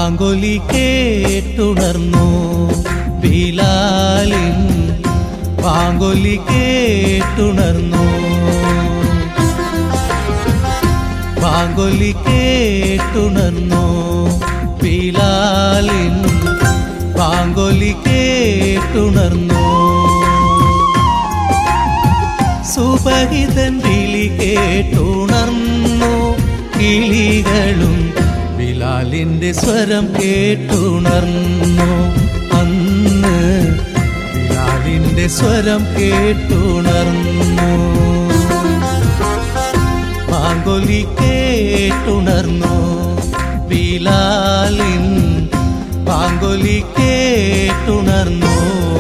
പാങ്കൊലി കേട്ടുണർന്നു ബിലാലിൻ പാങ്കൊലി കേട്ടുണർന്നു പാങ്കൊലി കേട്ടുണർന്നു ബിലാലിൻ പാങ്കൊലി കേട്ടുണർന്നു സുപഹിതൻ വിളി കേട്ടുണർന്നു കിളികളും ബിലാലിന്റെ സ്വരം കേട്ടുണർന്നു അന്ന് ബിലാലിന്റെ സ്വരം കേട്ടുണർന്നു പാങ്കൊലി കേട്ടുണർന്നു ബിലാലിൻ പാങ്കൊലി കേട്ടുണർന്നു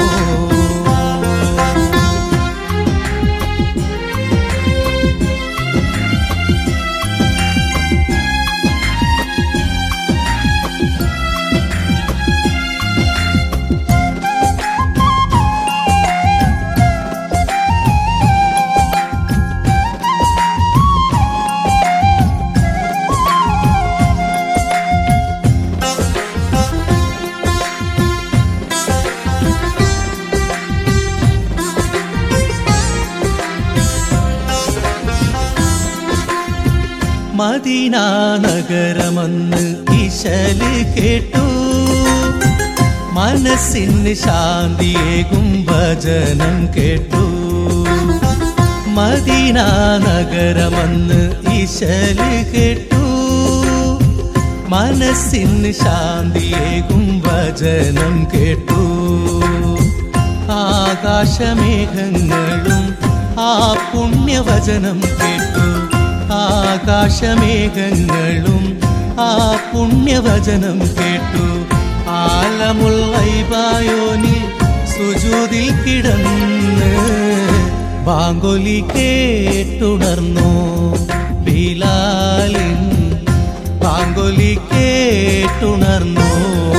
മദീന നഗരമെന്ന് ഇശല് കേട്ടു മനസ്സിന് ശാന്തിയേകും ഭജനം കേട്ടു മദീന നഗരമെന്ന് ഇശല് കേട്ടു മനസ്സിന് ശാന്തിയേകും ഭജനം കേട്ടു ആകാശമേഘങ്ങളും ആ പുണ്യവചനം കേട്ടു ആകാശമേഘങ്ങളും ആ പുണ്യവചനം കേട്ടു ആലമുള്ളൈബായോനിൽ സുജൂതിൽ കിടന്ന് ബാങ്കൊലി കേട്ടുണർന്നു ബിലാലിൻ ബാങ്കൊലി കേട്ടുണർന്നു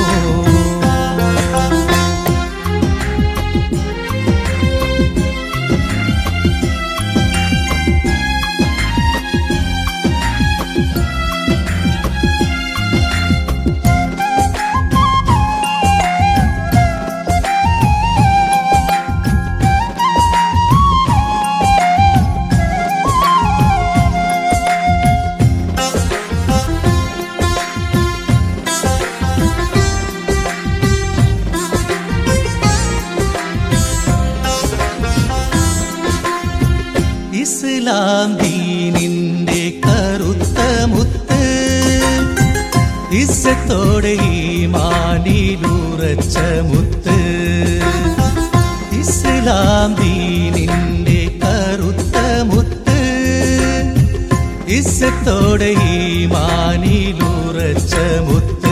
ഇസ്ലാം ദീനിന്റെ കറുത്ത മുത്ത് ഇസ്സത്തോടെ ഈ മാനിലുറച്ച മുത്ത് ഇസ്ലാം ദീനിന്റെ കറുത്ത മുത്ത് ഇസ്സത്തോടെ ഈ മാനിലുറച്ച മുത്ത്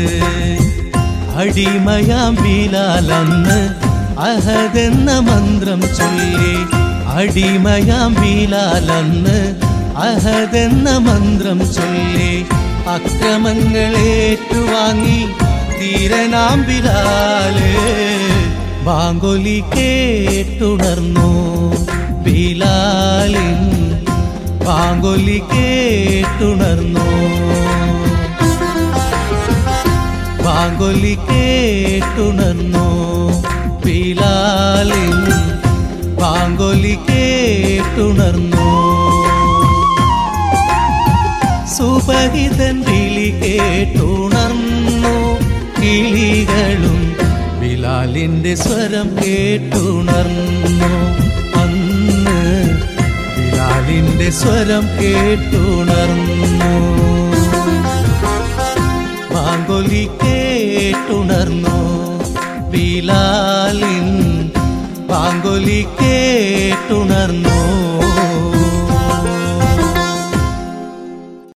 അടിമയാം ബിലാലന്ന് അഹദെന്ന മന്ത്രം ചൊല്ലി അടിമയാം ബിലാലന്ന് അഹദെന്ന മന്ത്രം ചൊല്ലി അക്രമങ്ങളേറ്റുവാങ്ങി തീരനാം ബിലാല് ബാങ്കൊലി കേട്ടുണർന്നു ബിലാലിൻ ബാങ്കൊലി കേട്ടുണർന്നു ബാങ്കൊലി കേട്ടുണർന്നു ബിലാലിൻ ബാങ്കൊലി കേട്ടുണർന്നു സുപഹിതൻ വിളി കേട്ടുണർന്നു കിളികളും ബിലാലിന്റെ സ്വരം കേട്ടുണർന്നു അന്ന് ബിലാലിന്റെ സ്വരം കേട്ടുണർന്നു ബാങ്കൊലി കേട്ടുണർന്നു ബിലാലിൻ ബാങ്കൊലി കേട്ടുണർന്നു